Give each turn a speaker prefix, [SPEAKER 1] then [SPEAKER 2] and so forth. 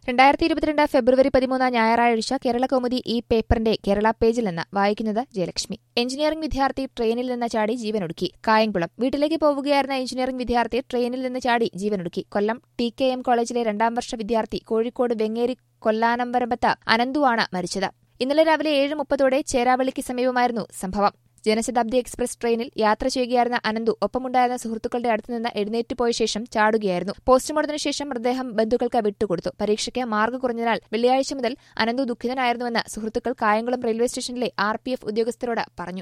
[SPEAKER 1] രണ്ടായിരത്തി ഇരുപത്തിരണ്ട് ഫെബ്രുവരി പതിമൂന്ന് ഞായറാഴ്ച കേരള കൗമുദി ഈ പേപ്പറിന്റെ കേരള പേജിൽ നിന്ന് വായിക്കുന്നത് ജയലക്ഷ്മി എഞ്ചിനീയറിംഗ് വിദ്യാർത്ഥി ട്രെയിനിൽ നിന്ന് ചാടി ജീവനൊടുക്കി കായംകുളം വീട്ടിലേക്ക് പോവുകയായിരുന്ന എഞ്ചിനീയറിംഗ് വിദ്യാർത്ഥി ട്രെയിനിൽ നിന്ന് ചാടി ജീവനൊടുക്കി കൊല്ലം ടി കെ എം കോളേജിലെ രണ്ടാം വർഷ വിദ്യാർത്ഥി കോഴിക്കോട് വെങ്ങേരി കൊല്ലാനമ്പരമ്പത്ത് അനന്തുവാണ് മരിച്ചത് ഇന്നലെ രാവിലെ ഏഴ് മുപ്പതോടെ ചേരാവള്ളിക്ക് സമീപമായിരുന്നു സംഭവം ജനശതാബ്ദി എക്സ്പ്രസ് ട്രെയിനിൽ യാത്ര ചെയ്യുകയായിരുന്ന അനന്തു ഒപ്പമുണ്ടായിരുന്ന സുഹൃത്തുക്കളുടെ അടുത്തുനിന്ന് എഴുന്നേറ്റ് പോയ ശേഷം ചാടുകയായിരുന്നു പോസ്റ്റ്മോർട്ടത്തിന് ശേഷം മൃതദേഹം ബന്ധുക്കൾക്ക് വിട്ടുകൊടുത്തു പരീക്ഷയ്ക്ക് മാർഗ് കുറഞ്ഞതിനാൽ വെള്ളിയാഴ്ച മുതൽ അനന്തു ദുഃഖിതനായിരുന്നുവെന്ന് സുഹൃത്തുക്കൾ കായംകുളം റെയിൽവേ സ്റ്റേഷനിലെ ആർ ഉദ്യോഗസ്ഥരോട് പറഞ്ഞു